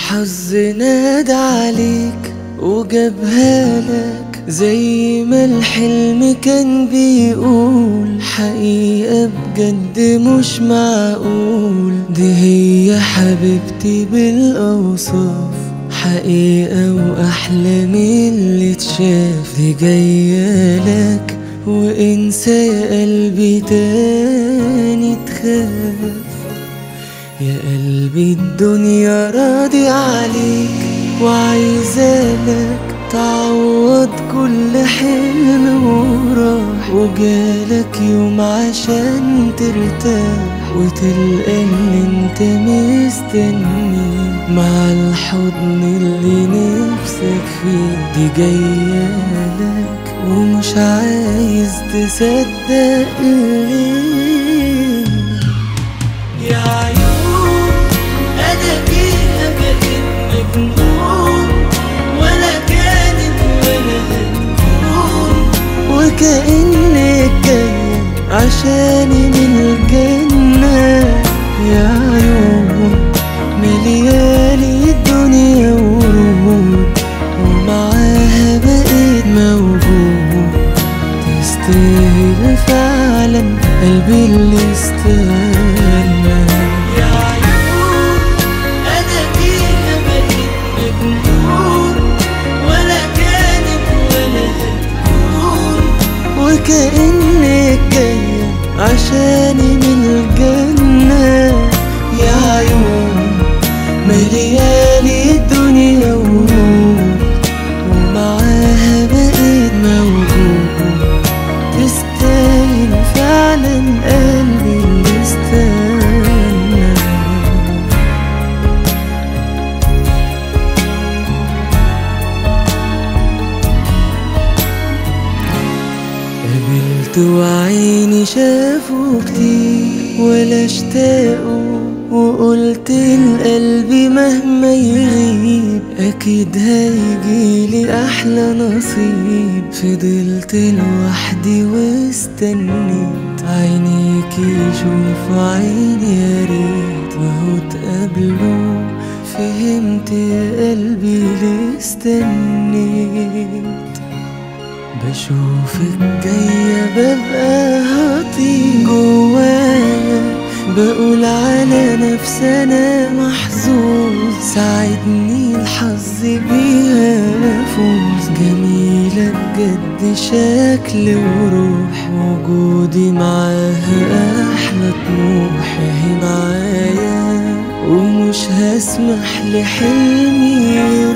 الحظ نادى عليك وجابها لك زي ما الحلم كان بيقول حقيقة بجد مش معقول دي هي حبيبتي بالأوصاف حقيقة وأحلى من اللي اتشاف دي جاية لك وانسى يا قلبي تاني تخاف يا قلبي الدنيا راضي عليك وعايزالك تعوض كل حلم وراح وجالك يوم عشان ترتاح وتلقى اللي انت مستنيه مع الحضن اللي نفسك فيه دي جايالك ومش عايز تصدق ليه يا عيون انا بيها بقيت مجنون ولا كانت ولا هتكون وكأنك جاية عشاني من الجنة يا عيون مليالي الدنيا ورود ومعاها بقيت موجود تستاهل فعلا قلبي اللي استنى يا عيون انا بيها بقيت مجنون ولا كانت ولا هتكون وكأنك جاية عشاني من الجنة يا عيون مليالي الدنيا ورود ومعاها بقيت موجود تستاهل فعلا قلبي اللي استنى قابلت وعيني شافوا كتير ولا اشتاقوا وقلت لقلبي مهما يغيب اكيد هيجيلي احلى نصيب فضلت لوحدي واستنيت عينيك يشوف عيني يا ريت وهو اتقابلوا فهمت يا قلبي ليه استنيت بشوفك جاية ببقى هطير جوايا بقول على نفسي أنا محظوظ ساعدني الحظ بيها أفوز جميلة بجد شكل وروح وجودي معاها أحلى طموح هي معايا ومش هسمح لحلمي